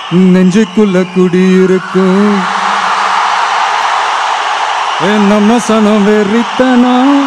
நெஞ்சுக்குள்ள குடியிருக்கும் ஏ, நம்ம சனம் வெறித்தனம்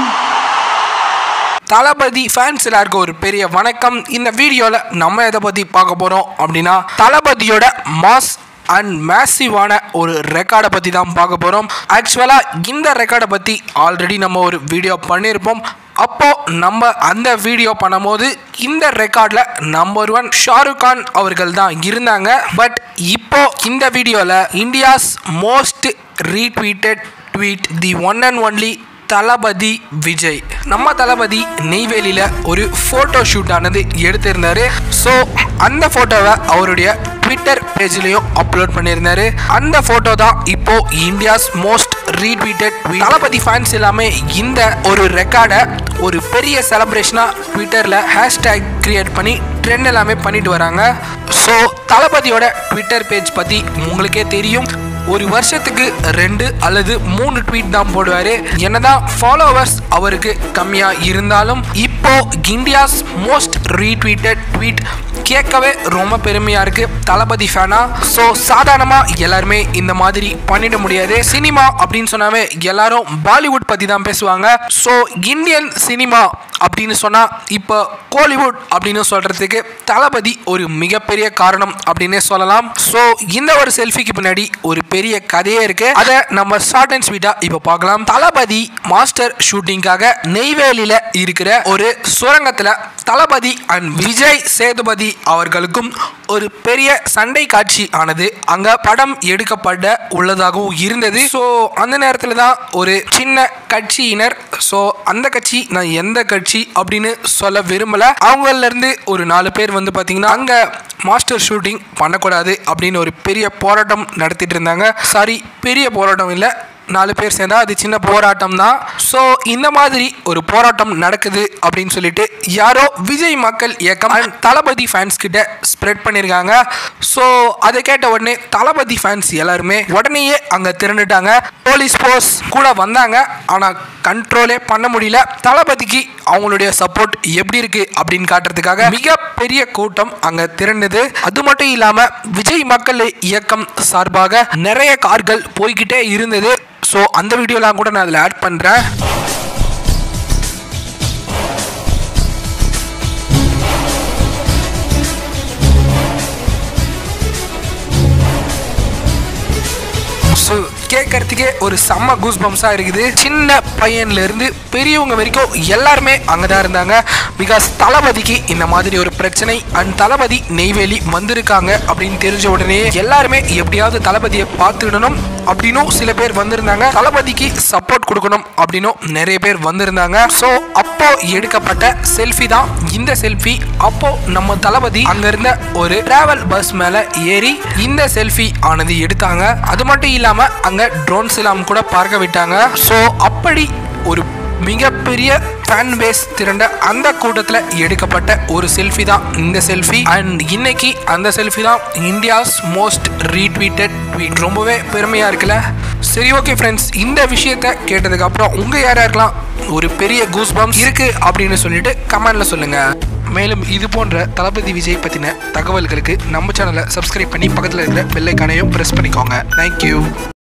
தளபதி ஃபேன்ஸ் எல்லாருக்கும் ஒரு பெரிய வணக்கம் இந்த வீடியோவில் நம்ம எதை பற்றி பார்க்க போகிறோம் அப்படின்னா தளபதியோட மாஸ் அண்ட் மேசிவான ஒரு ரெக்கார்டை பற்றி தான் பார்க்க போகிறோம் ஆக்சுவலாக இந்த ரெக்கார்டை பற்றி ஆல்ரெடி நம்ம ஒரு வீடியோ பண்ணியிருப்போம் அப்போ நம்ம அந்த வீடியோ பண்ணும்போது இந்த ரெக்கார்டில் நம்பர் ஒன் ஷாருக் கான் அவர்கள் தான் இருந்தாங்க பட் இப்போ இந்த வீடியோவில் India's most retweeted tweet the one and only Thalapathy Vijay நம்ம தளபதி நெய்வேலியில் ஒரு ஃபோட்டோ ஷூட் ஆனது எடுத்திருந்தாரு ஸோ அந்த ஃபோட்டோவை அவருடைய ட்விட்டர் பேஜ்லேயும் அப்லோட் பண்ணியிருந்தாரு அந்த ஃபோட்டோ தான் இப்போ India's most retweeted Thalapathy fans எல்லாமே இந்த ஒரு ரெக்கார்டை ஒரு பெரிய செலப்ரேஷனாக ட்விட்டரில் ஹேஷ்டேக் கிரியேட் பண்ணி ட்ரெண்ட் எல்லாமே பண்ணிட்டு வராங்க ஸோ தளபதியோட ட்விட்டர் பேஜ் பற்றி உங்களுக்கே தெரியும் ஒரு வருஷத்துக்கு ரெண்டு அல்லது மூணு ட்வீட் தான் போடுவார் என்னதான் ஃபாலோவர்ஸ் அவருக்கு கம்மியாக இருந்தாலும் இப்போ இந்தியாஸ் மோஸ்ட் ரீட்வீட்டட் ட்வீட் கேட்கவே ரொம்ப பெருமையாக இருக்கு தளபதி ஃபேனா ஸோ சாதாரணமாக எல்லாருமே இந்த மாதிரி பண்ணிட முடியாது சினிமா அப்படின்னு சொன்னாவே எல்லாரும் பாலிவுட் பற்றி தான் பேசுவாங்க ஸோ இந்தியன் சினிமா அப்படின்னு சொன்னால் இப்போ கோலிவுட் அப்படின்னு சொல்கிறதுக்கு தளபதி ஒரு மிகப்பெரிய காரணம் அப்படின்னே சொல்லலாம் ஸோ இந்த ஒரு செல்ஃபிக்கு பின்னாடி ஒரு பெரிய கதையே இருக்கு அதை நம்ம ஷார்ட் அண்ட் ஸ்வீட்டாக இப்போ பார்க்கலாம் தளபதி மாஸ்டர் ஷூட்டிங்காக நெய்வேலியில் இருக்கிற ஒரு சுரங்கத்தில் தளபதி அண்ட் விஜய் சேதுபதி அவர்களுக்கும் ஒரு பெரிய சண்டை காட்சி ஆனது அங்க படம் எடுக்கப்பட உள்ளதாகவும் இருந்தது ஸோ அந்த நேரத்தில் தான் ஒரு சின்ன கட்சியினர் ஸோ அந்த கட்சி நான் எந்த கட்சி அப்படின்னு சொல்ல விரும்பல அவங்கள இருந்து ஒரு நாலு பேர் வந்து பார்த்தீங்கன்னா அங்க மாஸ்டர் ஷூட்டிங் பண்ணக்கூடாது அப்படின்னு ஒரு பெரிய போராட்டம் நடத்திட்டு இருந்தாங்க சாரி பெரிய போராட்டம் இல்லை நாலு பேர் சேர்ந்தா அது சின்ன போராட்டம் தான் ஸோ இந்த மாதிரி ஒரு போராட்டம் நடக்குது அப்படின்னு சொல்லிட்டு யாரோ விஜய் மக்கள் இயக்கம் and தளபதி ஃபேன்ஸ் கிட்ட ஸ்ப்ரெட் பண்ணியிருக்காங்க ஸோ அதை கேட்ட உடனே தளபதி ஃபேன்ஸ் எல்லாருமே உடனேயே அங்கே திரண்டுட்டாங்க போலீஸ் போர்ஸ் கூட வந்தாங்க ஆனால் கண்ட்ரோலே பண்ண முடியல தளபதிக்கு அவங்களுடைய சப்போர்ட் எப்படி இருக்கு அப்படின்னு காட்டுறதுக்காக மிகப்பெரிய கூட்டம் அங்க திரண்டது அது மட்டும் இல்லாம விஜய் மக்கள் இயக்கம் சார்பாக நிறைய கார்கள் போய்கிட்டே இருந்தது ஸோ அந்த வீடியோலாம் கூட நான் அதில் ஆட் பண்ணுறேன் ஸோ கேட்கறதுக்கே ஒரு செம்ம கூஸ் பம்ஸாக இருக்குது சின்ன பையன்ல இருந்து பெரியவங்க வரைக்கும் எல்லாருமே அங்கே தான் இருந்தாங்க பிகாஸ் தளபதிக்கு இந்த மாதிரி ஒரு பிரச்சனை அண்ட் தளபதி நெய்வேலி வந்திருக்காங்க அப்படின்னு தெரிஞ்ச உடனே எல்லாருமே எப்படியாவது தளபதியை பார்த்துடணும் அப்படின்னும் சில பேர் வந்திருந்தாங்க தளபதிக்கு சப்போர்ட் கொடுக்கணும் அப்படின்னும் நிறைய பேர் வந்திருந்தாங்க ஸோ அப்போ எடுக்கப்பட்ட செல்ஃபி தான் இந்த செல்ஃபி அப்போ நம்ம தளபதி அங்க இருந்த ஒரு டிராவல் பஸ் மேல ஏறி இந்த செல்ஃபி ஆனது எடுத்தாங்க அது மட்டும் இல்லாம அங்க ட்ரோன்ஸ் எல்லாம் கூட பார்க்க விட்டாங்க ஸோ அப்படி ஒரு மிகப்பெரிய ஃபேன் பேஸ் திரண்ட அந்த கூட்டத்தில் எடுக்கப்பட்ட ஒரு செல்ஃபி தான் இந்த செல்ஃபி அண்ட் இன்னைக்கு அந்த செல்ஃபி தான் இந்தியாஸ் மோஸ்ட் ரீட்வீட்டட் ட்வீட் ரொம்பவே பெருமையாக இருக்குல்ல சரி ஓகே ஃப்ரெண்ட்ஸ் இந்த விஷயத்த கேட்டதுக்கு அப்புறம் உங்கள் யார் யாருக்கெல்லாம் ஒரு பெரிய கூஸ் பம்ஸ் இருக்கு அப்படின்னு சொல்லிட்டு கமெண்ட்ல சொல்லுங்க மேலும் இது போன்ற தளபதி விஜய் பற்றின தகவல்களுக்கு நம்ம சேனலை சப்ஸ்கிரைப் பண்ணி பக்கத்தில் இருக்கிற பெல்லைக்கானையும் ப்ரெஸ் பண்ணிக்கோங்க தேங்க்யூ